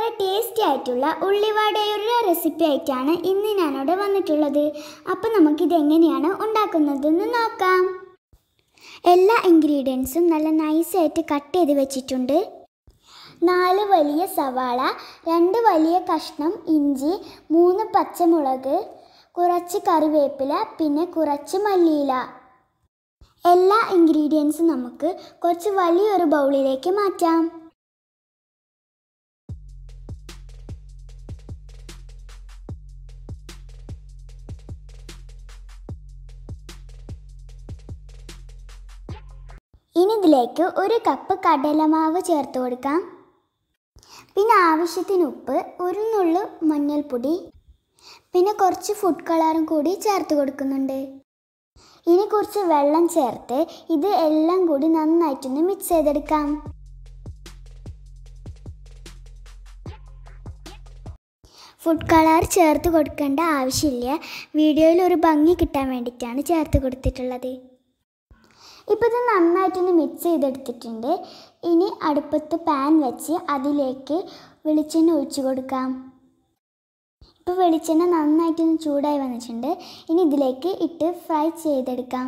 വളരെ ടേസ്റ്റി ആയിട്ടുള്ള ഉള്ളിവടയുടെ റെസിപ്പി ആയിട്ടാണ് ഇന്ന് ഞാനിവിടെ വന്നിട്ടുള്ളത് അപ്പോൾ നമുക്കിത് എങ്ങനെയാണ് ഉണ്ടാക്കുന്നതെന്ന് നോക്കാം എല്ലാ ഇൻഗ്രീഡിയൻസും നല്ല നൈസായിട്ട് കട്ട് ചെയ്ത് വെച്ചിട്ടുണ്ട് നാല് വലിയ സവാള രണ്ട് വലിയ കഷ്ണം ഇഞ്ചി മൂന്ന് പച്ചമുളക് കുറച്ച് കറിവേപ്പില പിന്നെ കുറച്ച് മല്ലിയില എല്ലാ ഇൻഗ്രീഡിയൻസും നമുക്ക് കുറച്ച് വലിയൊരു ബൗളിലേക്ക് മാറ്റാം ഇനി ഇതിലേക്ക് ഒരു കപ്പ് കടലമാവ് ചേർത്ത് കൊടുക്കാം പിന്നെ ആവശ്യത്തിന് ഉപ്പ് ഒരു നുള്ളു മഞ്ഞൾപ്പൊടി പിന്നെ കുറച്ച് ഫുഡ് കളറും കൂടി ചേർത്ത് കൊടുക്കുന്നുണ്ട് ഇനി കുറച്ച് വെള്ളം ചേർത്ത് ഇത് എല്ലാം കൂടി നന്നായിട്ടൊന്ന് മിക്സ് ചെയ്തെടുക്കാം ഫുഡ് കളർ ചേർത്ത് കൊടുക്കേണ്ട ആവശ്യമില്ല വീഡിയോയിൽ ഒരു ഭംഗി കിട്ടാൻ വേണ്ടിയിട്ടാണ് ചേർത്ത് കൊടുത്തിട്ടുള്ളത് ഇപ്പോൾ ഇത് നന്നായിട്ടൊന്ന് മിക്സ് ചെയ്തെടുത്തിട്ടുണ്ട് ഇനി അടുപ്പത്ത് പാൻ വെച്ച് അതിലേക്ക് വെളിച്ചെണ്ണ ഒഴിച്ചു കൊടുക്കാം ഇപ്പോൾ വെളിച്ചെണ്ണ നന്നായിട്ടൊന്ന് ചൂടായി വന്നിട്ടുണ്ട് ഇനി ഇതിലേക്ക് ഇട്ട് ഫ്രൈ ചെയ്തെടുക്കാം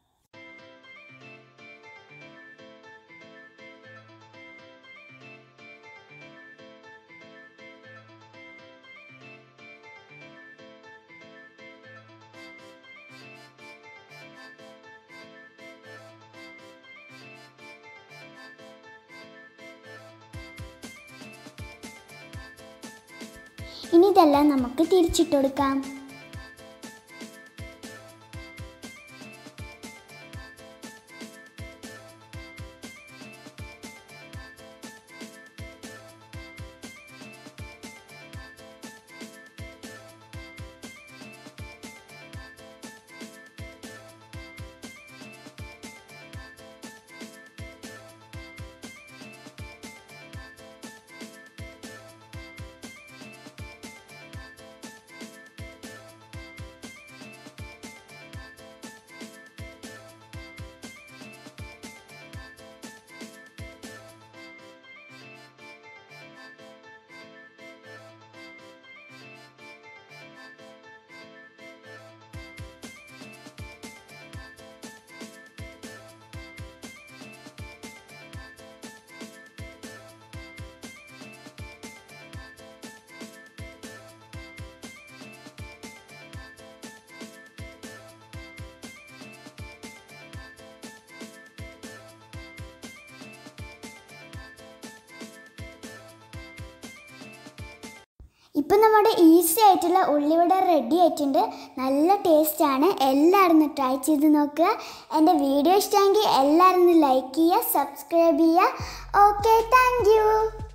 ഇനി ഇതെല്ലാം നമുക്ക് തിരിച്ചിട്ട് കൊടുക്കാം ഇപ്പം നമ്മുടെ ഈസി ആയിട്ടുള്ള ഉള്ളിവട റെഡി ആയിട്ടുണ്ട് നല്ല ടേസ്റ്റാണ് എല്ലാവരും ഒന്ന് ട്രൈ ചെയ്ത് നോക്കുക എൻ്റെ വീഡിയോ ഇഷ്ടമെങ്കിൽ എല്ലാവരും ഒന്ന് ലൈക്ക് ചെയ്യുക സബ്സ്ക്രൈബ് ചെയ്യുക ഓക്കെ താങ്ക്